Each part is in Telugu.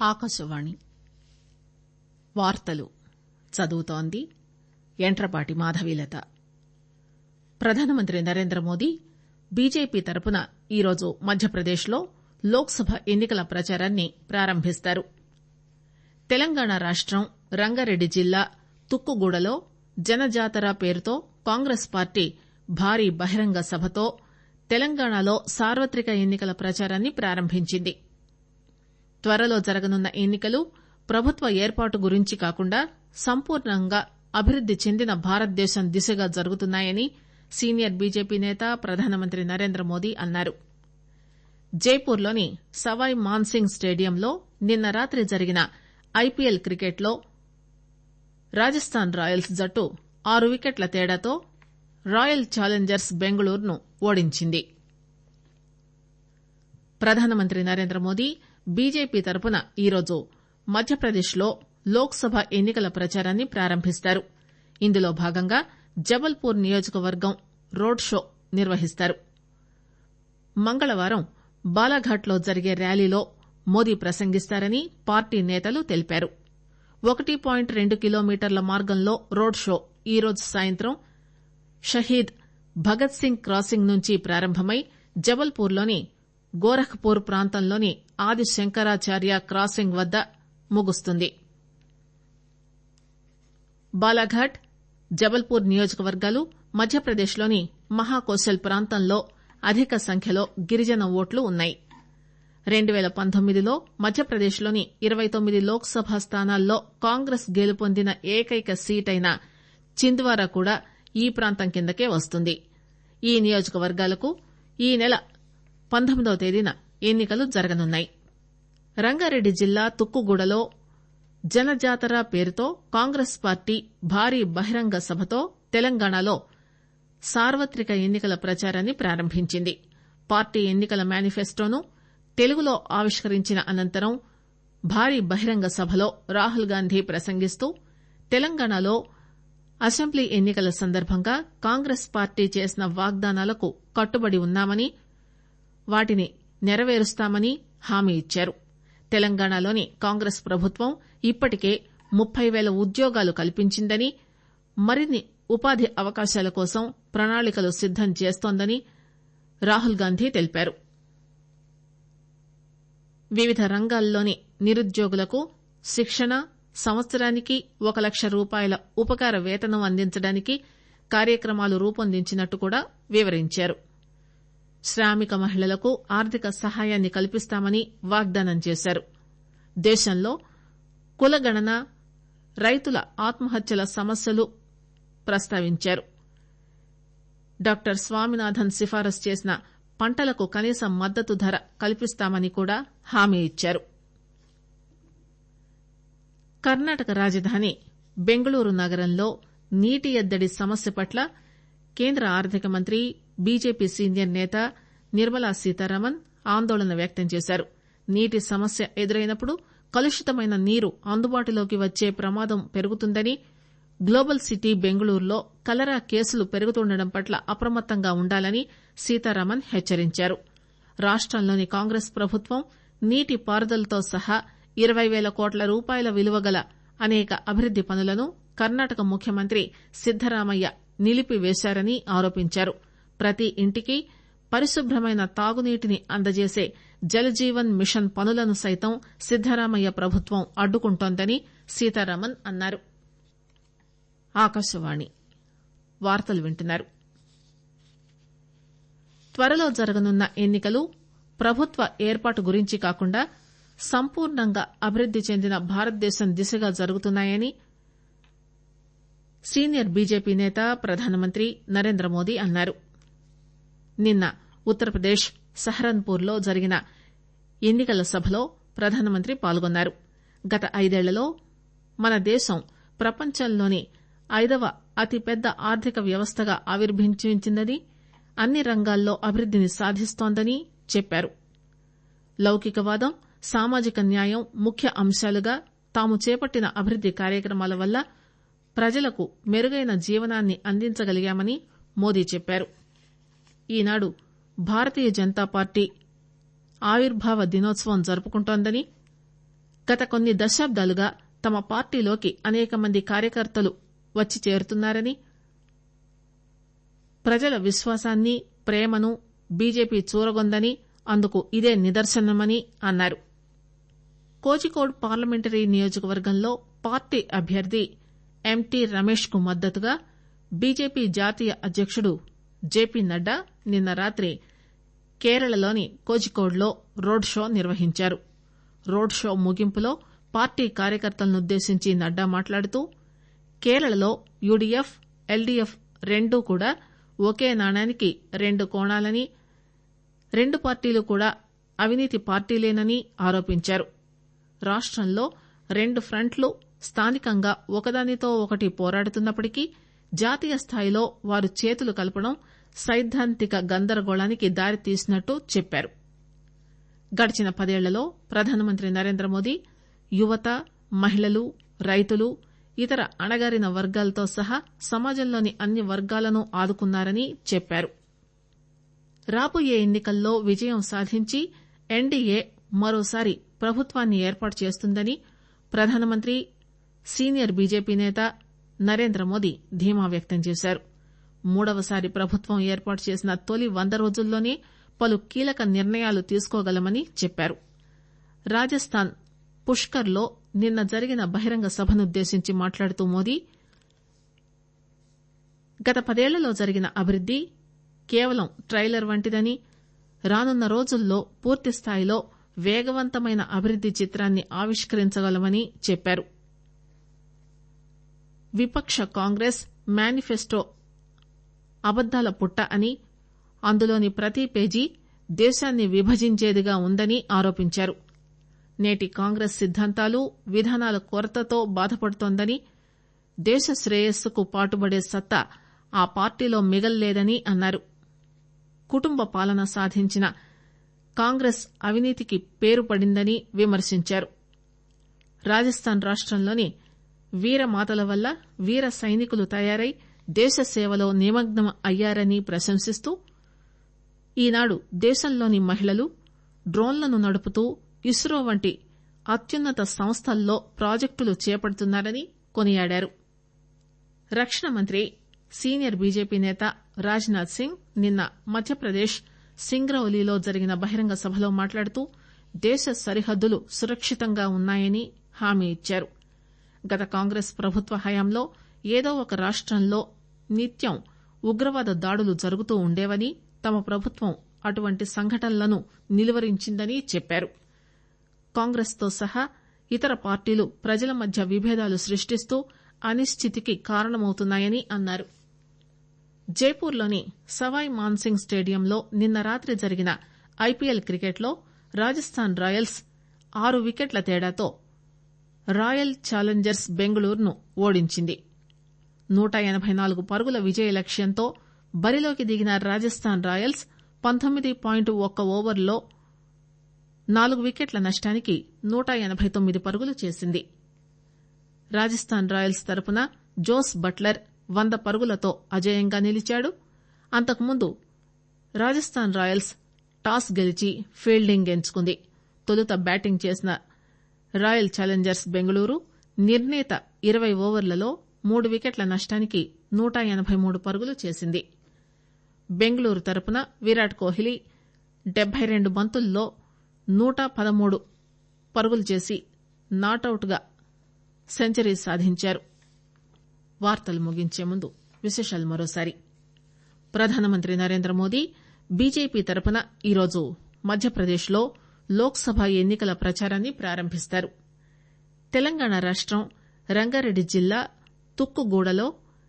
ఆకాశవాణి వార్తలు చదువుతోంది యంట్రపాటి మాధవీలత ప్రధానమంత్రి నరేంద్రమోదీ బీజేపీ తరపున ఈరోజు మధ్యప్రదేశ్ లో లోక్ సభ ఎన్ని కల ప్రచారాన్ని ప్రారంభిస్తారు తెలంగాణ రాష్టం రంగారెడ్డి జిల్లా తుక్కుగూడలో జనజాతర పేరుతో కాంగ్రెస్ పార్టీ భారీ బహిరంగ సభతో తెలంగాణలో సార్వత్రిక ఎన్ని కల ప్రచారాన్ని ప్రారంభించింది త్వరలో జరగనున్న ఎన్ని కలు ప్రభుత్వ ఏర్పాటు గురించి కాకుండా సంపూర్ణంగా అభివృద్ది చెందిన భారతదేశం దిశగా జరుగుతున్నాయని సీనియర్ బీజేపీ నేత ప్రధానమంత్రి నరేంద్రమోదీ అన్నారు జైపూర్ లోని సవాయ్ మాన్సింగ్ స్టేడియంలో నిన్న రాత్రి జరిగిన ఐపీఎల్ క్రికెట్ లో రాజస్థాన్ రాయల్స్ జట్టు ఆరు వికెట్ల తేడాతో రాయల్ ఛాలెంజర్స్ బెంగళూరును ఓడించింది ప్రధానమంత్రి నరేంద్రమోదీ బీజేపీ తరపున ఈరోజు మధ్యప్రదేశ్ లో లోక్ సభ ఎన్ని కల ప్రచారాన్ని ప్రారంభిస్తారు ఇందులో భాగంగా జబల్పూర్ నియోజకవర్గం రోడ్ షో నిర్వహిస్తారు మంగళవారం బాలాఘాట్ లో జరిగే ర్యాలీలో మోదీ ప్రసంగిస్తారని పార్టీ నేతలు తెలిపారు ఒకటి పాయింట్ రెండు కిలోమీటర్ల మార్గంలో రోడ్ షో ఈరోజు సాయంత్రం షహీద్ భగత్ సింగ్ క్రాసింగ్ నుంచి ప్రారంభమై జబల్పూర్ లోని గోరఖ్ పూర్ ప్రాంతంలోని ఆది శంకరాచార్య క్రాసింగ్ వద్ద ముగుస్తుంది బాలాఘాట్ జబల్పూర్ నియోజకవర్గాలు మధ్యప్రదేశ్ లోని మహాకోశల్ ప్రాంతంలో అధిక సంఖ్యలో గిరిజన ఓట్లు ఉన్నాయి రెండు పేల పంతొమ్మిదిలో మధ్యప్రదేశ్ లోని ఇరవై తొమ్మిది లోక్ సభ స్థానాల్లో కాంగ్రెస్ గెలుపొందిన ఏకైక సీట్ అయిన చింద్వారా కూడా ఈ ప్రాంతం కిందకే వస్తుంది ఈ నియోజకవర్గాలకు ఈ నెల పంతొమ్మిదవ తేదీన ఎన్ని కలు జరగనున్నాయి రంగారెడ్డి జిల్లా తుక్కుగూడలో జనజాతర పేరుతో కాంగ్రెస్ పార్టీ భారీ బహిరంగ సభతో తెలంగాణలో సార్వత్రిక ఎన్ని కల ప్రచారాన్ని ప్రారంభించింది పార్టీ ఎన్ని కల మేనిఫెస్టోను తెలుగులో ఆవిష్కరించిన అనంతరం భారీ బహిరంగ సభలో రాహుల్ గాంధీ ప్రసంగిస్తూ తెలంగాణలో అసెంబ్లీ ఎన్ని కల సందర్భంగా కాంగ్రెస్ పార్టీ చేసిన వాగ్దానాలకు కట్టుబడి ఉన్నామని వాటిని నెరవేరుస్తామని హామీ ఇచ్చారు తెలంగాణలోని కాంగ్రెస్ ప్రభుత్వం ఇప్పటికే ముప్పై పేల ఉద్యోగాలు కల్పించిందని మరిన్ని ఉపాధి అవకాశాల కోసం ప్రణాళికలు సిద్దం చేస్తోందని రాహుల్ గాంధీ తెలిపారు వివిధ రంగాల్లోని నిరుద్యోగులకు శిక్షణ సంవత్సరానికి ఒక లక్ష రూపాయల ఉపకార వేతనం అందించడానికి కార్యక్రమాలు రూపొందించినట్టు కూడా వివరించారు శ్రామిక మహిళలకు ఆర్థిక సహాయాన్ని కల్పిస్తామని వాగ్దానం చేశారు దేశంలో కులగణన రైతుల ఆత్మహత్యల సమస్యలు ప్రస్తావించారు డాక్టర్ స్వామినాథన్ సిఫారసు చేసిన పంటలకు కనీస మద్దతు ధర కల్పిస్తామని కూడా హామీ ఇచ్చారు కర్ణాటక రాజధాని బెంగళూరు నగరంలో నీటి ఎద్దడి సమస్య పట్ల కేంద్ర ఆర్థిక మంత్రి బీజేపీ సీనియర్ నేత నిర్మలా సీతారామన్ ఆందోళన వ్యక్తం చేశారు నీటి సమస్య ఎదురైనప్పుడు కలుషితమైన నీరు అందుబాటులోకి వచ్చే ప్రమాదం పెరుగుతుందని గ్లోబల్ సిటీ బెంగళూరులో కలరా కేసులు పెరుగుతుండడం పట్ల అప్రమత్తంగా ఉండాలని సీతారామన్ హెచ్చరించారు రాష్టంలోని కాంగ్రెస్ ప్రభుత్వం నీటి పారుదలతో సహా ఇరవై పేల కోట్ల రూపాయల విలువ గల అనేక అభివృద్ది పనులను కర్ణాటక ముఖ్యమంత్రి సిద్దరామయ్య నిలిపివేశారని ఆరోపించారు ప్రతి ఇంటికి పరిశుభ్రమైన తాగునీటిని అందజేసే జలజీవన్ మిషన్ పనులను సైతం సిద్దరామయ్య ప్రభుత్వం అడ్డుకుంటోందని సీతారామన్ అన్నారు ఆకాశవాణి వార్తలు వింటున్నారు త్వరలో జరగనున్న ఎన్ని కలు ప్రభుత్వ ఏర్పాటు గురించి కాకుండా సంపూర్ణంగా అభివృద్ది చెందిన భారతదేశం దిశగా జరుగుతున్నాయని సీనియర్ బీజేపీ నేత ప్రధానమంత్రి నరేంద్రమోదీ అన్నారు నిన్న ఉత్తరప్రదేశ్ సహరన్పూర్ లో జరిగిన ఎన్ని కల సభలో ప్రధానమంత్రి పాల్గొన్నారు గత ఐదేళ్లలో మన దేశం ప్రపంచంలోని ఐదవ అతిపెద్ద ఆర్థిక వ్యవస్థగా ఆవిర్భవించిందని అన్ని రంగాల్లో అభివృద్దిని సాధిస్తోందని చెప్పారు లౌకికవాదం సామాజిక న్యాయం ముఖ్య అంశాలుగా తాము చేపట్టిన అభివృద్ది కార్యక్రమాల వల్ల ప్రజలకు మెరుగైన జీవనాన్ని అందించగలిగామని మోదీ చెప్పారు ఈనాడు భారతీయ జనతా పార్టీ ఆవిర్భావ దినోత్సవం జరుపుకుంటోందని గత కొన్ని దశాబ్దాలుగా తమ పార్టీలోకి అనేక మంది కార్యకర్తలు వచ్చి చేరుతున్నారని ప్రజల విశ్వాసాన్ని ప్రేమను బీజేపీ చూరగొందని అందుకు ఇదే నిదర్శనమని అన్నారు కోజికోడ్ పార్లమెంటరీ నియోజకవర్గంలో పార్టీ అభ్యర్థి ఎంటీ రమేష్ కు మద్దతుగా బీజేపీ జాతీయ అధ్యకుడు జేపీ నడ్డా నిన్న రాత్రి కేరళలోని కోజికోడ్లో రోడ్ షో నిర్వహించారు రోడ్ షో ముగింపులో పార్టీ కార్యకర్తలనుద్దేశించి నడ్డా మాట్లాడుతూ కేరళలో యూడీఎఫ్ ఎల్డీఎఫ్ రెండూ కూడా ఒకే నాణానికి రెండు కోణాలని రెండు పార్టీలు కూడా అవినీతి పార్టీలేనని ఆరోపించారు రాష్టంలో రెండు ఫ్రంట్లు స్థానికంగా ఒకదానితో ఒకటి పోరాడుతున్నప్పటికీ జాతీయ స్థాయిలో వారు చేతులు కలపడం సైద్ధాంతిక గందరగోళానికి దారితీసినట్టు చెప్పారు గడిచిన పదేళ్లలో ప్రధానమంత్రి నరేంద్రమోదీ యువత మహిళలు రైతులు ఇతర అణగారిన వర్గాలతో సహా సమాజంలోని అన్ని వర్గాలను ఆదుకున్నారని చెప్పారు రాబోయే ఎన్నికల్లో విజయం సాధించి ఎన్డీఏ మరోసారి ప్రభుత్వాన్ని ఏర్పాటు చేస్తుందని ప్రధానమంత్రి సీనియర్ బీజేపీ నేత నరేంద్రమోదీ ధీమా వ్యక్తం చేశారు మూడవసారి ప్రభుత్వం ఏర్పాటు చేసిన తొలి వంద రోజుల్లోనే పలు కీలక నిర్ణయాలు తీసుకోగలమని చెప్పారు రాజస్థాన్ పుష్కర్ లో నిన్న జరిగిన బహిరంగ సభనుద్దేశించి మాట్లాడుతూ మోదీ గత పదేళ్లలో జరిగిన అభివృద్ది కేవలం ట్రైలర్ వంటిదని రానున్న రోజుల్లో పూర్తిస్థాయిలో వేగవంతమైన అభివృద్ది చిత్రాన్ని ఆవిష్కరించగలమని చెప్పారు విపక్ష కాంగ్రెస్ మేనిఫెస్టో అబద్దాల పుట్ట అని అందులోని ప్రతి పేజీ దేశాన్ని విభజించేదిగా ఉందని ఆరోపించారు నేటి కాంగ్రెస్ సిద్దాంతాలు విధానాల కొరతతో బాధపడుతోందని దేశ శ్రేయస్సుకు పాటుపడే సత్తా ఆ పార్టీలో మిగల్లేదని అన్నారు కుటుంబ పాలన సాధించిన కాంగ్రెస్ అవినీతికి పేరు పడిందని విమర్శించారు రాజస్థాన్ రాష్టంలోని వీరమాతల వల్ల వీర సైనికులు తయారై దేశ సేవలో నిమగ్నం అయ్యారని ప్రశంసిస్తూ ఈనాడు దేశంలోని మహిళలు డ్రోన్లను నడుపుతూ ఇస్రో వంటి అత్యున్నత సంస్థల్లో ప్రాజెక్టులు చేపడుతున్నారని కొనియాడారు రక్షణ మంత్రి సీనియర్ బీజేపీ నేత రాజ్నాథ్ సింగ్ నిన్న మధ్యప్రదేశ్ సింగ్రౌలీలో జరిగిన బహిరంగ సభలో మాట్లాడుతూ దేశ సరిహద్దులు సురక్షితంగా ఉన్నాయని హామీ ఇచ్చారు గత కాంగ్రెస్ ప్రభుత్వ హయాంలో ఏదో ఒక రాష్టంలో నిత్యం ఉగ్రవాద దాడులు జరుగుతూ ఉండేవని తమ ప్రభుత్వం అటువంటి సంఘటనలను నిలువరించిందని చెప్పారు కాంగ్రెస్ తో సహా ఇతర పార్టీలు ప్రజల మధ్య విభేదాలు సృష్టిస్తూ అనిశ్చితికి కారణమవుతున్నాయని అన్నారు జైపూర్లోని సవాయ్ మాన్సింగ్ స్టేడియంలో నిన్న రాత్రి జరిగిన ఐపీఎల్ క్రికెట్లో రాజస్థాన్ రాయల్స్ ఆరు వికెట్ల తేడాతో రాయల్ ఛాలెంజర్స్ బెంగళూరును ఓడించింది నూట ఎనబై నాలుగు పరుగుల విజయ లక్ష్యంతో బరిలోకి దిగిన రాజస్థాన్ రాయల్స్ పంతొమ్మిది పాయింట్ ఒక్క ఓవర్లో నాలుగు వికెట్ల నష్టానికి నూట ఎనబై తొమ్మిది పరుగులు చేసింది రాజస్థాన్ రాయల్స్ తరపున జోస్ బట్లర్ వంద పరుగులతో అజేయంగా నిలిచాడు అంతకుముందు రాజస్థాన్ రాయల్స్ టాస్ గెలిచి ఫీల్డింగ్ ఎంచుకుంది తొలుత బ్యాటింగ్ చేసిన రాయల్ ఛాలెంజర్స్ బెంగళూరు నిర్ణీత ఇరవై ఓవర్లలో మూడు వికెట్ల నష్టానికి నూట ఎనబై మూడు పరుగులు చేసింది బెంగళూరు తరపున విరాట్ కోహ్లీ డెబ్బై రెండు బంతుల్లో నూట పదమూడు పరుగులు చేసి నాటౌట్ గా సెంచరీ సాధించారు వార్తలు ముగించే ముందు విశేషాలు మరోసారి ప్రధానమంత్రి నరేంద్ర మోదీ బీజేపీ తరపున ఈరోజు మధ్యప్రదేశ్ లో లోక్ సభ ఎన్నికల ప్రచారాన్ని ప్రారంభిస్తారు తెలంగాణ రాష్టం రంగారెడ్డి జిల్లా తుక్కుగూడలో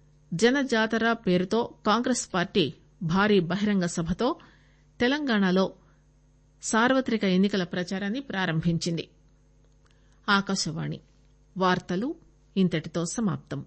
జనజాతర పేరుతో కాంగ్రెస్ పార్టీ భారీ బహిరంగ సభతో తెలంగాణలో సార్వత్రిక ఎన్నికల ప్రచారాన్ని ప్రారంభించింది ఆకాశవాణి వార్తలు ఇంతటితో సమాప్తం